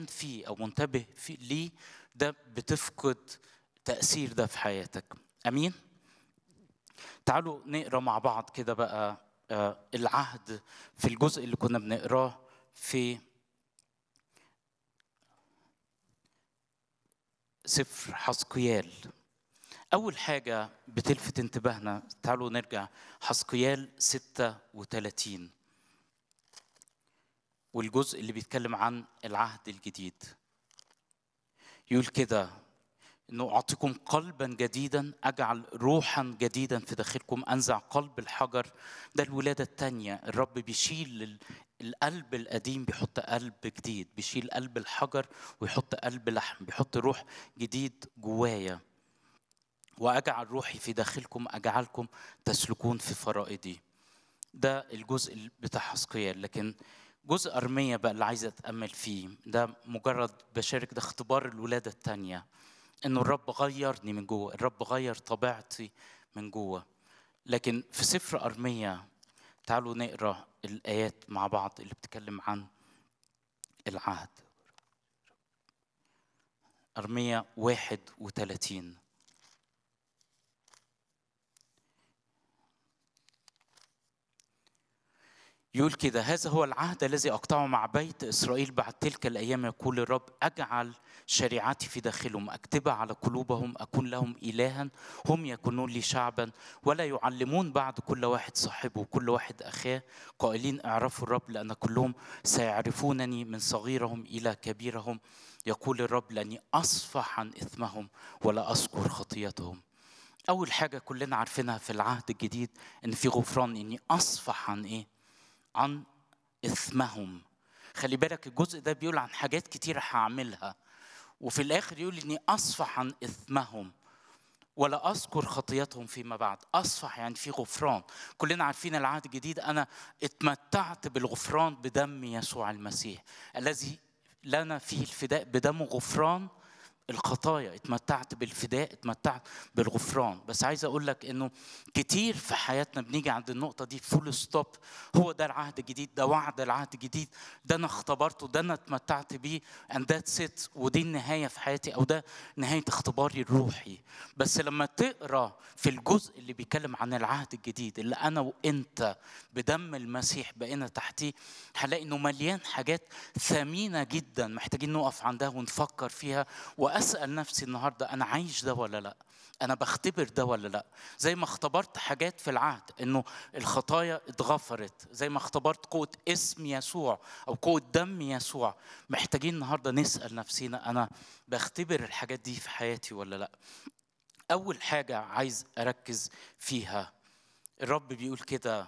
قلقان فيه او منتبه فيه ليه ده بتفقد تاثير ده في حياتك امين تعالوا نقرا مع بعض كده بقى آه، العهد في الجزء اللي كنا بنقراه في سفر حسقيال أول حاجة بتلفت انتباهنا تعالوا نرجع حسقيال 36 والجزء اللي بيتكلم عن العهد الجديد يقول كده انه اعطيكم قلبا جديدا اجعل روحا جديدا في داخلكم انزع قلب الحجر ده الولاده الثانيه الرب بيشيل ال- القلب القديم بيحط قلب جديد بيشيل قلب الحجر ويحط قلب لحم بيحط روح جديد جوايا واجعل روحي في داخلكم اجعلكم تسلكون في فرائضي ده الجزء بتاع حسقيال لكن جزء أرمية بقى اللي عايز أتأمل فيه ده مجرد بشارك ده اختبار الولادة التانية إنه الرب غيرني من جوه الرب غير طبيعتي من جوه لكن في سفر أرمية تعالوا نقرأ الآيات مع بعض اللي بتتكلم عن العهد أرمية واحد وثلاثين يقول كده هذا هو العهد الذي أقطعه مع بيت إسرائيل بعد تلك الأيام يقول الرب أجعل شريعتي في داخلهم أكتبها على قلوبهم أكون لهم إلها هم يكونون لي شعبا ولا يعلمون بعد كل واحد صاحبه وكل واحد أخاه قائلين اعرفوا الرب لأن كلهم سيعرفونني من صغيرهم إلى كبيرهم يقول الرب لأني أصفح عن إثمهم ولا أذكر خطيتهم أول حاجة كلنا عارفينها في العهد الجديد إن في غفران إني أصفح عن إيه؟ عن إثمهم خلي بالك الجزء ده بيقول عن حاجات كتير هعملها وفي الآخر يقول إني أصفح عن إثمهم ولا أذكر خطيتهم فيما بعد أصفح يعني في غفران كلنا عارفين العهد الجديد أنا اتمتعت بالغفران بدم يسوع المسيح الذي لنا فيه الفداء بدمه غفران الخطايا اتمتعت بالفداء اتمتعت بالغفران بس عايز اقول لك انه كتير في حياتنا بنيجي عند النقطه دي فول ستوب هو ده العهد الجديد ده وعد العهد الجديد ده انا اختبرته ده انا اتمتعت بيه and that's it ودي النهايه في حياتي او ده نهايه اختباري الروحي بس لما تقرا في الجزء اللي بيتكلم عن العهد الجديد اللي انا وانت بدم المسيح بقينا تحتيه هلاقي انه مليان حاجات ثمينه جدا محتاجين نقف عندها ونفكر فيها واسال نفسي النهارده انا عايش ده ولا لا انا بختبر ده ولا لا زي ما اختبرت حاجات في العهد انه الخطايا اتغفرت زي ما اختبرت قوه اسم يسوع او قوه دم يسوع محتاجين النهارده نسال نفسينا انا بختبر الحاجات دي في حياتي ولا لا اول حاجه عايز اركز فيها الرب بيقول كده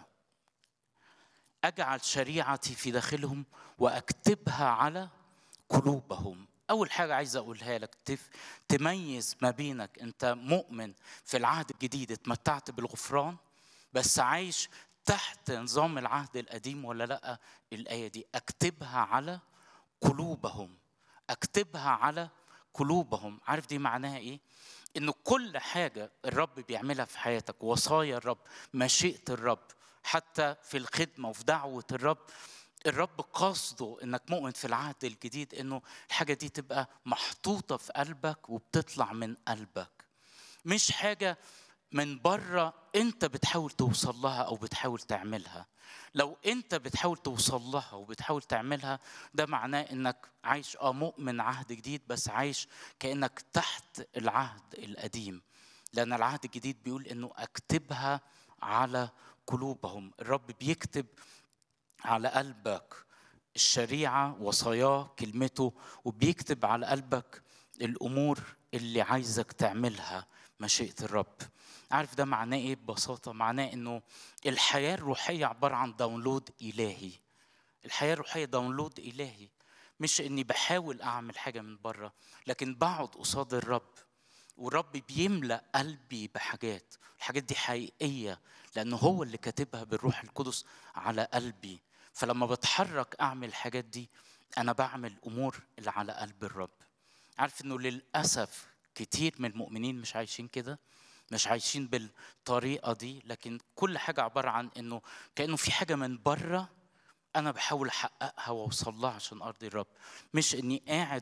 اجعل شريعتي في داخلهم واكتبها على قلوبهم اول حاجه عايز اقولها لك تف... تميز ما بينك انت مؤمن في العهد الجديد اتمتعت بالغفران بس عايش تحت نظام العهد القديم ولا لا الايه دي اكتبها على قلوبهم اكتبها على قلوبهم عارف دي معناها ايه ان كل حاجه الرب بيعملها في حياتك وصايا الرب مشيئه الرب حتى في الخدمه وفي دعوه الرب الرب قصده انك مؤمن في العهد الجديد انه الحاجه دي تبقى محطوطه في قلبك وبتطلع من قلبك مش حاجه من بره انت بتحاول توصل لها او بتحاول تعملها لو انت بتحاول توصل لها وبتحاول تعملها ده معناه انك عايش اه مؤمن عهد جديد بس عايش كانك تحت العهد القديم لان العهد الجديد بيقول انه اكتبها على قلوبهم الرب بيكتب على قلبك الشريعة وصاياه كلمته وبيكتب على قلبك الأمور اللي عايزك تعملها مشيئة الرب عارف ده معناه ايه ببساطة معناه انه الحياة الروحية عبارة عن داونلود إلهي الحياة الروحية داونلود إلهي مش اني بحاول اعمل حاجة من بره لكن بقعد قصاد الرب والرب بيملأ قلبي بحاجات الحاجات دي حقيقية لأنه هو اللي كاتبها بالروح القدس على قلبي فلما بتحرك أعمل الحاجات دي أنا بعمل أمور اللي على قلب الرب عارف إنه للأسف كتير من المؤمنين مش عايشين كده مش عايشين بالطريقة دي لكن كل حاجة عبارة عن إنه كأنه في حاجة من بره انا بحاول احققها واوصل لها عشان ارضي الرب مش اني قاعد